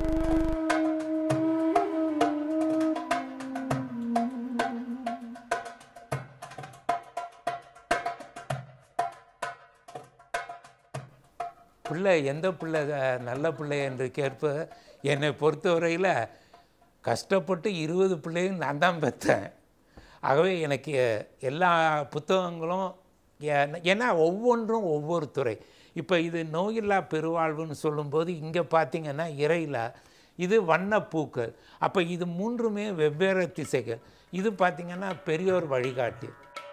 பிள்ளை எந்த பிள்ளை அஹ், நல்ல பிள்ளை என்று கேட்ப என்னை பொறுத்தவரையில் கஷ்டப்பட்டு இருபது பிள்ளையும் நான் தான் பெற்றேன் ஆகவே எனக்கு எல்லா புத்தகங்களும் ஏ- ஏன்னா ஒவ்வொன்றும் ஒவ்வொரு துறை இப்போ இது நோயில்லா பெருவாழ்வுன்னு சொல்லும்போது இங்கே பார்த்தீங்கன்னா இறையிலா இது வண்ணப்பூக்கள் அப்போ இது மூன்றுமே வெவ்வேறு திசைகள் இது பார்த்தீங்கன்னா பெரியோர் வழிகாட்டி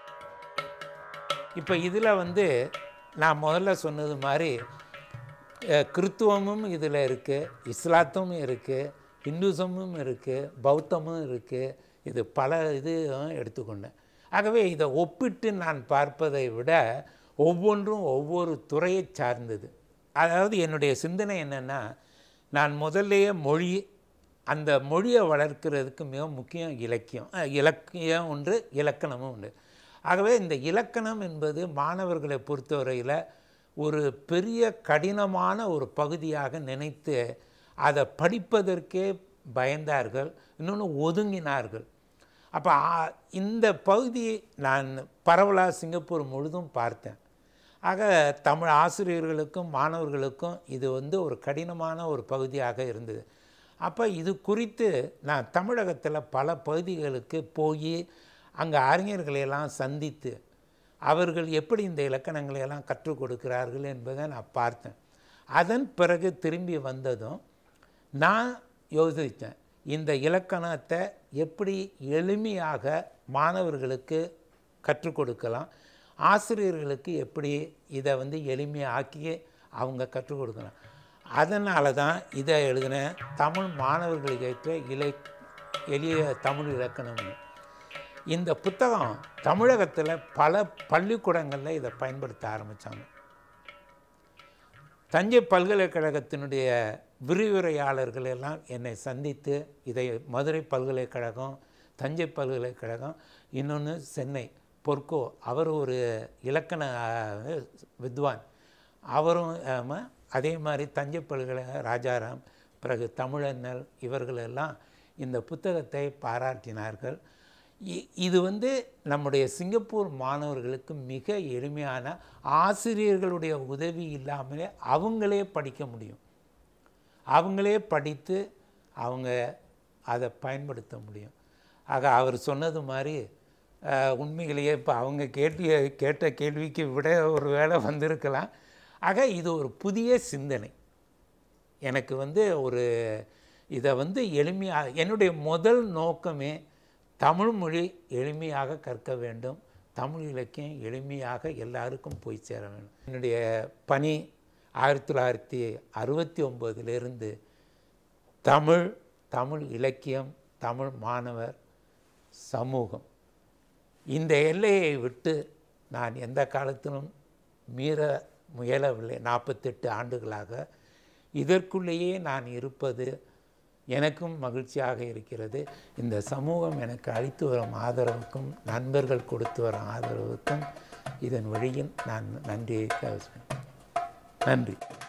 இப்போ இதில் வந்து நான் முதல்ல சொன்னது மாதிரி அஹ், கிறித்துவமும் இதில் இருக்குது இஸ்லாத்தும் இருக்குது ஹிந்துசமும் இருக்குது பௌத்தமும் இருக்குது இது பல இது எடுத்துக்கொண்டேன் ஆகவே இதை ஒப்பிட்டு நான் பார்ப்பதை விட ஒவ்வொன்றும் ஒவ்வொரு துறையை சார்ந்தது அதாவது என்னுடைய சிந்தனை என்னென்னா நான் முதல்லையே மொழி அந்த மொழியை வளர்க்கிறதுக்கு மிக முக்கியம் இலக்கியம் அஹ், இலக்கியம் ஒன்று இலக்கணமும் உண்டு ஆகவே இந்த இலக்கணம் என்பது மாணவர்களை பொறுத்தவரையில் ஒரு பெரிய கடினமான ஒரு பகுதியாக நினைத்து அதை படிப்பதற்கே பயந்தார்கள் இன்னொன்று ஒதுங்கினார்கள் அப்போ இந்த பகுதியை நான் பரவலாக சிங்கப்பூர் முழுதும் பார்த்தேன் ஆக தமிழ் ஆசிரியர்களுக்கும் மாணவர்களுக்கும் இது வந்து ஒரு கடினமான ஒரு பகுதியாக இருந்தது அப்போ இது குறித்து நான் தமிழகத்தில் பல பகுதிகளுக்கு போய் அங்கே அறிஞர்களையெல்லாம் சந்தித்து அவர்கள் எப்படி இந்த இலக்கணங்களை எல்லாம் கற்றுக் கொடுக்கிறார்கள் என்பதை நான் பார்த்தேன் அதன் பிறகு திரும்பி வந்ததும் நான் யோசித்தேன் இந்த இலக்கணத்தை எப்படி எளிமையாக மாணவர்களுக்கு கற்றுக் கொடுக்கலாம் ஆசிரியர்களுக்கு எப்படி இதை வந்து எளிமையாக்கி அவங்க கற்றுக் கொடுக்கலாம் அதனால தான் இதை எழுதினேன் தமிழ் மாணவர்களுக்கு ஏற்ற இலை எளிய தமிழ் இலக்கணம்னு இந்த புத்தகம் தமிழகத்தில் பல பள்ளிக்கூடங்களில் இதை பயன்படுத்த ஆரம்பித்தாங்க தஞ்சை பல்கலைக்கழகத்தினுடைய விரிவுரையாளர்கள் எல்லாம் என்னை சந்தித்து இதை மதுரை பல்கலைக்கழகம் தஞ்சை பல்கலைக்கழகம் இன்னொன்று சென்னை பொற்கோ அவர் ஒரு இலக்கண அஹ், வித்வான் அவரும் ஆமா, அதே மாதிரி தஞ்சை பல்கலைக்கழக ராஜாராம் பிறகு தமிழண்ணல் இவர்கள் எல்லாம் இந்த புத்தகத்தை பாராட்டினார்கள் இ- இது வந்து நம்முடைய சிங்கப்பூர் மாணவர்களுக்கு மிக எளிமையான ஆசிரியர்களுடைய உதவி இல்லாமலே அவங்களே படிக்க முடியும் அவங்களே படித்து அவங்க அதை பயன்படுத்த முடியும் ஆக அவர் சொன்னது மாதிரி அஹ், உண்மையிலேயே இப்போ அவங்க கேள்வி கேட்ட கேள்விக்கு விட ஒரு வேளை வந்திருக்கலாம் ஆக இது ஒரு புதிய சிந்தனை எனக்கு வந்து ஒரு இதை வந்து எளிமையாக என்னுடைய முதல் நோக்கமே தமிழ் மொழி எளிமையாக கற்க வேண்டும் தமிழ் இலக்கியம் எளிமையாக எல்லாருக்கும் போய் சேர வேண்டும் என்னுடைய பணி ஆயிரத்தி தொள்ளாயிரத்தி அறுபத்தி ஒம்போதிலிருந்து தமிழ் தமிழ் இலக்கியம் தமிழ் மாணவர் சமூகம் இந்த எல்லையை விட்டு நான் எந்த காலத்திலும் மீற முயலவில்லை நாற்பத்தெட்டு ஆண்டுகளாக இதற்குள்ளேயே நான் இருப்பது எனக்கும் மகிழ்ச்சியாக இருக்கிறது இந்த சமூகம் எனக்கு அளித்து வரும் ஆதரவுக்கும் நண்பர்கள் கொடுத்து வரும் ஆதரவுக்கும் இதன் வழியில் நான் நன்றியை க- நன்றி